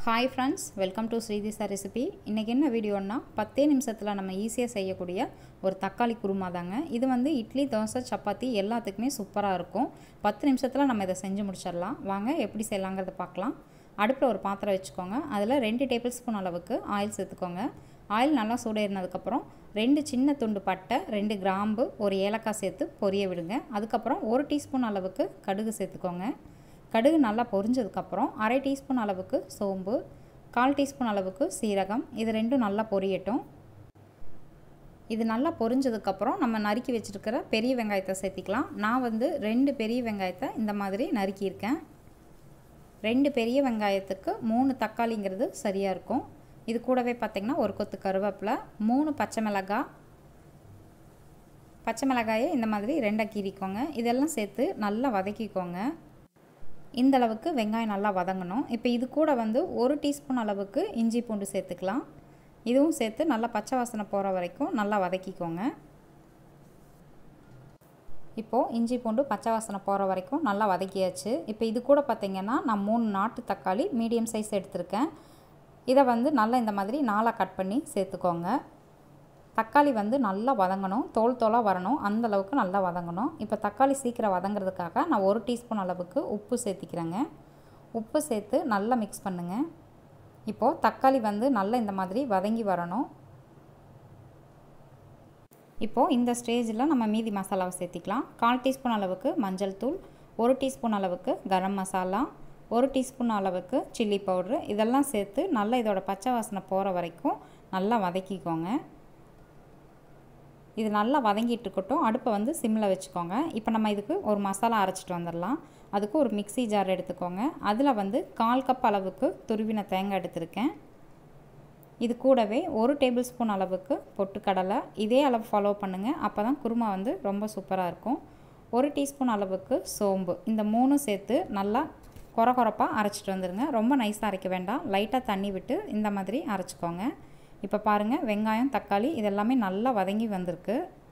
hi friends welcome to Srithisha recipe இன்றைக்கி என்ன வீடியோன்னா பத்தே நிமிஷத்தில் நம்ம ஈஸியாக செய்யக்கூடிய ஒரு தக்காளி குருமா தாங்க இது வந்து இட்லி தோசை சப்பாத்தி எல்லாத்துக்குமே சூப்பராக இருக்கும் பத்து நிமிஷத்தில் நம்ம இதை செஞ்சு முடிச்சிடலாம் வாங்க எப்படி செய்யலாங்கிறத பார்க்கலாம் அடுப்பில் ஒரு பாத்திரம் வச்சுக்கோங்க அதில் ரெண்டு டேபிள் ஸ்பூன் அளவுக்கு ஆயில் சேர்த்துக்கோங்க ஆயில் நல்லா சூடேறினதுக்கப்புறம் ரெண்டு சின்ன துண்டு பட்டை ரெண்டு கிராம்பு ஒரு ஏலக்காய் சேர்த்து பொரிய விடுங்க அதுக்கப்புறம் ஒரு டீஸ்பூன் அளவுக்கு கடுகு சேர்த்துக்கோங்க கடுகு நல்லா பொரிஞ்சதுக்கப்புறம் அரை டீஸ்பூன் அளவுக்கு சோம்பு கால் டீஸ்பூன் அளவுக்கு சீரகம் இது ரெண்டும் நல்லா பொரியட்டும் இது நல்லா பொரிஞ்சதுக்கப்புறம் நம்ம நறுக்கி வச்சுருக்கிற பெரிய வெங்காயத்தை சேர்த்திக்கலாம் நான் வந்து ரெண்டு பெரிய வெங்காயத்தை இந்த மாதிரி நறுக்கியிருக்கேன் ரெண்டு பெரிய வெங்காயத்துக்கு மூணு தக்காளிங்கிறது சரியாக இருக்கும் இது கூடவே பார்த்திங்கன்னா ஒரு கொத்து கருவேப்பிலை மூணு பச்சை மிளகாய் பச்சை மிளகாயை இந்த மாதிரி ரெண்டாக கீறிக்கோங்க இதெல்லாம் சேர்த்து நல்லா வதக்கிக்கோங்க இந்த அளவுக்கு வெங்காயம் நல்லா வதங்கணும் இப்போ இது கூட வந்து ஒரு டீஸ்பூன் அளவுக்கு இஞ்சி பூண்டு சேர்த்துக்கலாம் இதுவும் சேர்த்து நல்லா பச்சை வாசனை போகிற வரைக்கும் நல்லா வதக்கிக்கோங்க இப்போது இஞ்சி பூண்டு பச்சை வாசனை போகிற வரைக்கும் நல்லா வதக்கியாச்சு இப்போ இது கூட பார்த்திங்கன்னா நான் மூணு நாட்டு தக்காளி மீடியம் சைஸ் எடுத்திருக்கேன் இதை வந்து நல்லா இந்த மாதிரி நாளாக கட் பண்ணி சேர்த்துக்கோங்க தக்காளி வந்து நல்லா வதங்கணும் தோல் தோலாக வரணும் அந்த அளவுக்கு நல்லா வதங்கணும் இப்போ தக்காளி சீக்கிரம் வதங்கிறதுக்காக நான் ஒரு டீஸ்பூன் அளவுக்கு உப்பு சேர்த்திக்கிறேங்க உப்பு சேர்த்து நல்லா மிக்ஸ் பண்ணுங்கள் இப்போது தக்காளி வந்து நல்லா இந்த மாதிரி வதங்கி வரணும் இப்போது இந்த ஸ்டேஜில் நம்ம மீதி மசாலாவை சேர்த்திக்கலாம் கால் டீஸ்பூன் அளவுக்கு மஞ்சள் தூள் ஒரு டீஸ்பூன் அளவுக்கு கரம் மசாலா ஒரு டீஸ்பூன் அளவுக்கு சில்லி பவுட்ரு இதெல்லாம் சேர்த்து நல்லா இதோட பச்சை வாசனை போகிற வரைக்கும் நல்லா வதக்கிக்கோங்க இது நல்லா வதங்கிட்டு இருக்கட்டும் அடுப்பை வந்து சிம்மில் வச்சுக்கோங்க இப்போ நம்ம இதுக்கு ஒரு மசாலா அரைச்சிட்டு வந்துடலாம் அதுக்கு ஒரு மிக்சி ஜார் எடுத்துக்கோங்க அதில் வந்து கால் கப் அளவுக்கு துருவின தேங்காய் எடுத்திருக்கேன் இது கூடவே ஒரு டேபிள் ஸ்பூன் அளவுக்கு பொட்டுக்கடலை இதே அளவு ஃபாலோ பண்ணுங்கள் அப்போ தான் குருமா வந்து ரொம்ப சூப்பராக இருக்கும் ஒரு டீஸ்பூன் அளவுக்கு சோம்பு இந்த மூணும் சேர்த்து நல்லா குறை குறைப்பாக அரைச்சிட்டு வந்துடுங்க ரொம்ப நைஸாக அரைக்க வேண்டாம் லைட்டாக தண்ணி விட்டு இந்த மாதிரி அரைச்சிக்கோங்க இப்போ பாருங்கள் வெங்காயம் தக்காளி இதெல்லாமே நல்லா வதங்கி வந்திருக்கு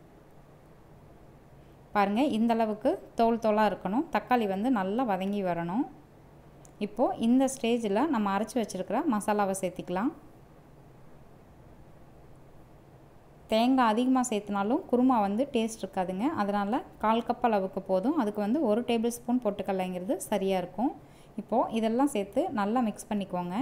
பாருங்கள் இந்த அளவுக்கு தோல் தோலாக இருக்கணும் தக்காளி வந்து நல்லா வதங்கி வரணும் இப்போது இந்த ஸ்டேஜில் நம்ம அரைச்சி வச்சுருக்கிற மசாலாவை சேர்த்திக்கலாம் தேங்காய் அதிகமாக சேர்த்துனாலும் குருமா வந்து டேஸ்ட் இருக்காதுங்க அதனால் கால் கப் அளவுக்கு போதும் அதுக்கு வந்து ஒரு டேபிள் ஸ்பூன் பொட்டுக்கடலைங்கிறது சரியாக இருக்கும் இப்போது இதெல்லாம் சேர்த்து நல்லா மிக்ஸ் பண்ணிக்கோங்க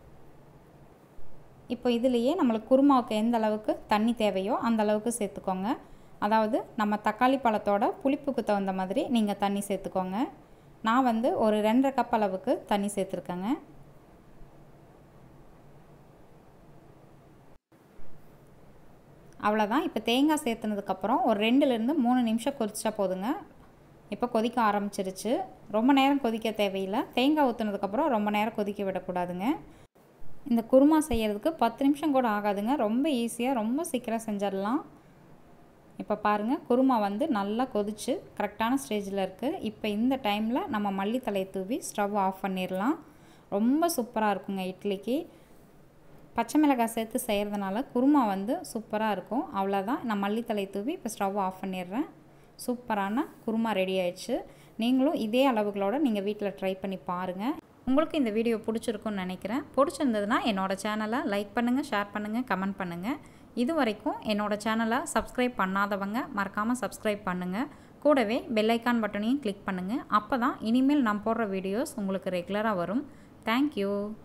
இப்போ இதுலேயே நம்மளுக்கு குருமாவுக்கு எந்த அளவுக்கு தண்ணி தேவையோ அந்த அளவுக்கு சேர்த்துக்கோங்க அதாவது நம்ம தக்காளி பழத்தோட புளிப்புக்கு தகுந்த மாதிரி நீங்கள் தண்ணி சேர்த்துக்கோங்க நான் வந்து ஒரு ரெண்டரை கப் அளவுக்கு தண்ணி சேர்த்துருக்கேங்க அவ்வளோதான் இப்போ தேங்காய் சேர்த்துனதுக்கப்புறம் ஒரு ரெண்டுலேருந்து மூணு நிமிஷம் கொதிச்சா போதுங்க இப்போ கொதிக்க ஆரம்பிச்சிருச்சு ரொம்ப நேரம் கொதிக்க தேவையில்லை தேங்காய் ஊற்றுனதுக்கப்புறம் ரொம்ப நேரம் கொதிக்க விடக்கூடாதுங்க இந்த குருமா செய்கிறதுக்கு பத்து நிமிஷம் கூட ஆகாதுங்க ரொம்ப ஈஸியாக ரொம்ப சீக்கிரம் செஞ்சிடலாம் இப்போ பாருங்கள் குருமா வந்து நல்லா கொதிச்சு கரெக்டான ஸ்டேஜில் இருக்குது இப்போ இந்த டைமில் நம்ம மல்லித்தலையை தூவி ஸ்டவ் ஆஃப் பண்ணிடலாம் ரொம்ப சூப்பராக இருக்குங்க இட்லிக்கு பச்சை மிளகாய் சேர்த்து செய்கிறதுனால குருமா வந்து சூப்பராக இருக்கும் அவ்வளோதான் நான் மல்லித்தலை தூவி இப்போ ஸ்டவ் ஆஃப் பண்ணிடுறேன் சூப்பரான குருமா ரெடி ஆயிடுச்சு நீங்களும் இதே அளவுகளோடு நீங்கள் வீட்டில் ட்ரை பண்ணி பாருங்கள் உங்களுக்கு இந்த வீடியோ பிடிச்சிருக்குன்னு நினைக்கிறேன் பிடிச்சிருந்ததுன்னா என்னோடய சேனலை லைக் பண்ணுங்கள் ஷேர் பண்ணுங்கள் கமெண்ட் பண்ணுங்கள் இது வரைக்கும் என்னோடய சேனலை சப்ஸ்கிரைப் பண்ணாதவங்க மறக்காமல் சப்ஸ்கிரைப் பண்ணுங்கள் கூடவே பெல்லைக்கான் பட்டனையும் கிளிக் பண்ணுங்கள் அப்போ தான் இனிமேல் நான் போடுற வீடியோஸ் உங்களுக்கு ரெகுலராக வரும் தேங்க்யூ